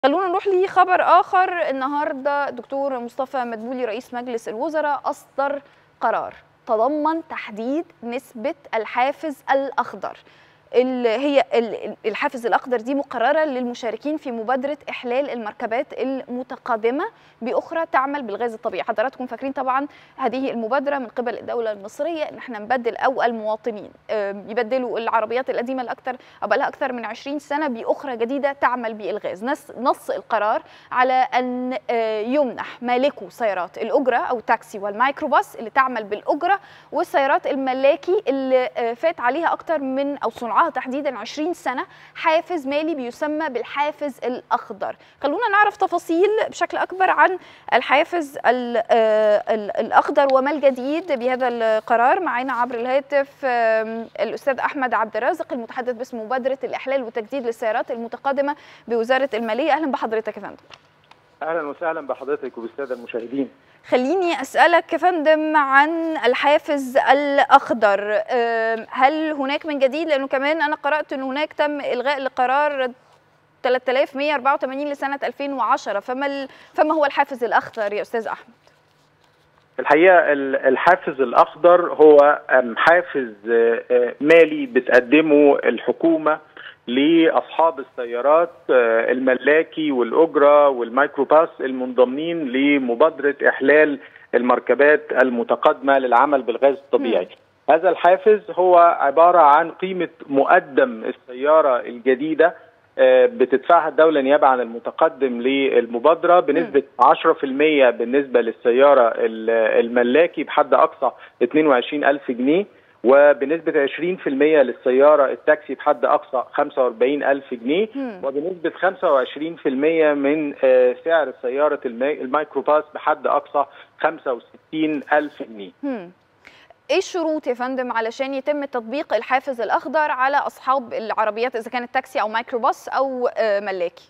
خلونا نروح لخبر آخر النهاردة دكتور مصطفى مدبولي رئيس مجلس الوزراء أصدر قرار تضمن تحديد نسبة الحافز الأخضر اللي هي الحافز الاخضر دي مقرره للمشاركين في مبادره احلال المركبات المتقدمه باخرى تعمل بالغاز الطبيعي حضراتكم فاكرين طبعا هذه المبادره من قبل الدوله المصريه ان احنا نبدل او المواطنين يبدلوا العربيات القديمه الاكثر او بقى لها اكثر من 20 سنه باخرى جديده تعمل بالغاز نص نص القرار على ان يمنح مالكو سيارات الاجره او التاكسي والميكروباص اللي تعمل بالاجره والسيارات الملاكي اللي فات عليها اكثر من او صنعها تحديدا 20 سنه حافز مالي بيسمى بالحافز الاخضر خلونا نعرف تفاصيل بشكل اكبر عن الحافز الاخضر وما الجديد بهذا القرار معانا عبر الهاتف الاستاذ احمد عبد الرازق المتحدث باسم مبادره الاحلال والتجديد للسيارات المتقدمه بوزاره الماليه اهلا بحضرتك يا فندم اهلا وسهلا بحضرتك وبالساده المشاهدين خليني اسالك يا فندم عن الحافز الاخضر هل هناك من جديد لانه كمان انا قرات ان هناك تم الغاء لقرار 3184 لسنه 2010 فما فما هو الحافز الاخضر يا استاذ احمد الحقيقه الحافز الاخضر هو حافز مالي بتقدمه الحكومه لاصحاب السيارات الملاكي والاجره والميكروباص المنضمين لمبادره احلال المركبات المتقدمه للعمل بالغاز الطبيعي. م. هذا الحافز هو عباره عن قيمه مقدم السياره الجديده بتدفعها الدولة نيابة عن المتقدم للمبادرة بنسبة 10% بالنسبة للسيارة الملاكي بحد أقصى 22 ألف جنيه وبنسبة 20% للسيارة التاكسي بحد أقصى 45 ألف جنيه وبنسبة 25% من سعر سيارة الميكروباص بحد أقصى 65 ألف جنيه ايه الشروط يا فندم علشان يتم تطبيق الحافز الاخضر على اصحاب العربيات اذا كانت تاكسي او ميكروباص او ملاكي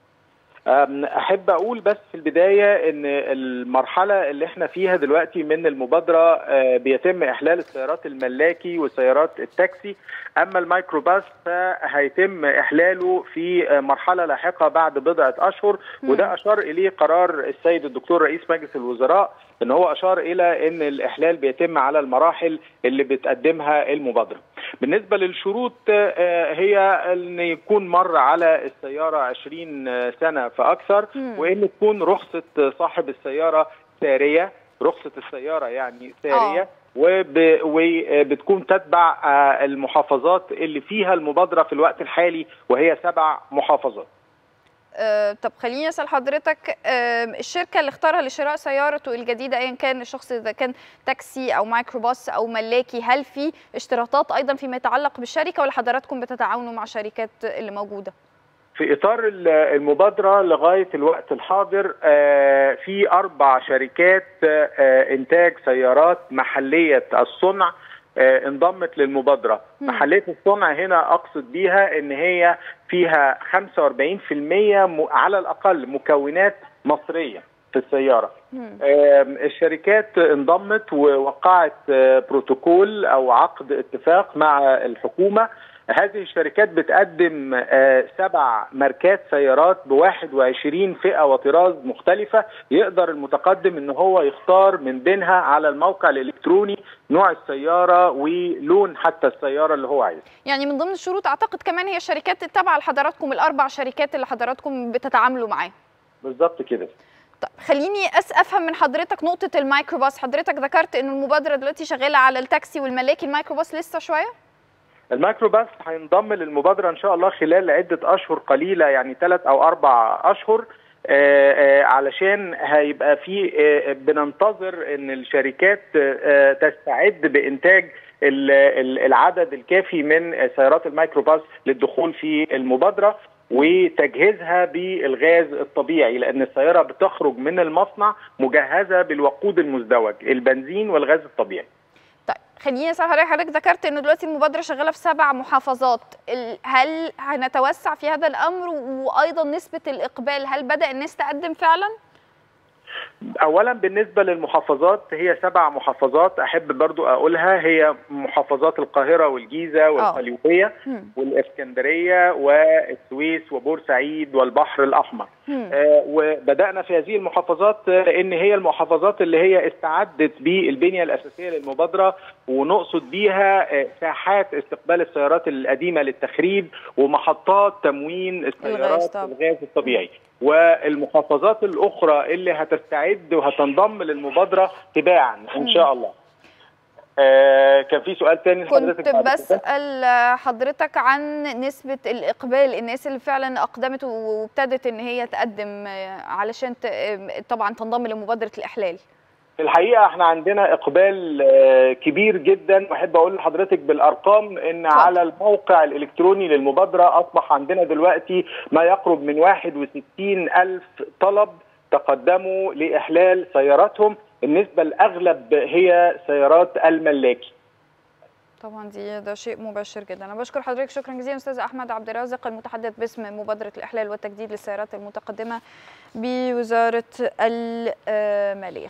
احب اقول بس في البدايه ان المرحله اللي احنا فيها دلوقتي من المبادره بيتم احلال السيارات الملاكي وسيارات التاكسي اما الميكروباص فهيتم احلاله في مرحله لاحقه بعد بضعه اشهر وده اشار اليه قرار السيد الدكتور رئيس مجلس الوزراء ان هو اشار الى ان الاحلال بيتم على المراحل اللي بتقدمها المبادره. بالنسبه للشروط هي ان يكون مر على السياره 20 سنه فاكثر وان تكون رخصه صاحب السياره ساريه رخصه السياره يعني ساريه وب... وبتكون تتبع المحافظات اللي فيها المبادره في الوقت الحالي وهي سبع محافظات. أه طب خليني اسال حضرتك أه الشركه اللي اختارها لشراء سيارته الجديده ايا كان الشخص اذا كان تاكسي او ميكروباص او ملاكي هل في اشتراطات ايضا فيما يتعلق بالشركه ولا حضراتكم بتتعاونوا مع الشركات اللي موجوده؟ في اطار المبادره لغايه الوقت الحاضر أه في اربع شركات انتاج سيارات محليه الصنع انضمت للمبادره م. محليه الصنع هنا اقصد بيها ان هي فيها 45% على الاقل مكونات مصريه في السياره الشركات انضمت ووقعت بروتوكول او عقد اتفاق مع الحكومه هذه الشركات بتقدم سبع ماركات سيارات ب 21 فئه وطراز مختلفه يقدر المتقدم ان هو يختار من بينها على الموقع الالكتروني نوع السياره ولون حتى السياره اللي هو عايزها. يعني من ضمن الشروط اعتقد كمان هي الشركات التابعه لحضراتكم الاربع شركات اللي حضراتكم بتتعاملوا معاها. بالظبط كده. طيب خليني أس افهم من حضرتك نقطه الميكروباص، حضرتك ذكرت ان المبادره دلوقتي شغاله على التاكسي والملاكي، الميكروباص لسه شويه؟ الميكروباص هينضم للمبادره ان شاء الله خلال عده اشهر قليله يعني ثلاث او اربع اشهر آآ آآ علشان هيبقى في بننتظر ان الشركات تستعد بانتاج العدد الكافي من سيارات الميكروباص للدخول في المبادره وتجهيزها بالغاز الطبيعي لان السياره بتخرج من المصنع مجهزه بالوقود المزدوج البنزين والغاز الطبيعي طيب خليني اسال حضرتك حضرتك ذكرت انه دلوقتي المبادره شغاله في سبع محافظات هل هنتوسع في هذا الامر وايضا نسبه الاقبال هل بدا الناس تقدم فعلا اولا بالنسبه للمحافظات هي سبع محافظات احب برضو اقولها هي محافظات القاهره والجيزه والقليوبيه والاسكندريه والسويس وبورسعيد والبحر الاحمر آه وبدانا في هذه المحافظات لان هي المحافظات اللي هي استعدت بالبنيه الاساسيه للمبادره ونقصد بيها ساحات استقبال السيارات القديمه للتخريب ومحطات تموين السيارات الغاز الطبيعي والمحافظات الاخرى اللي هتستعد وهتنضم للمبادره تباعا ان شاء الله آه كان في سؤال تاني كنت بسال حضرتك عن نسبه الاقبال الناس اللي فعلا اقدمت وابتدت ان هي تقدم علشان طبعا تنضم لمبادره الاحلال في الحقيقه احنا عندنا اقبال كبير جدا واحب اقول لحضرتك بالارقام ان طبعا. على الموقع الالكتروني للمبادره اصبح عندنا دلوقتي ما يقرب من 61 الف طلب تقدموا لاحلال سياراتهم النسبه الاغلب هي سيارات الملاكي طبعا دي ده شيء مبشر جدا انا بشكر حضرتك شكرا جزيلا استاذ احمد عبد الرازق المتحدث باسم مبادره الاحلال والتجديد للسيارات المتقدمه بوزاره الماليه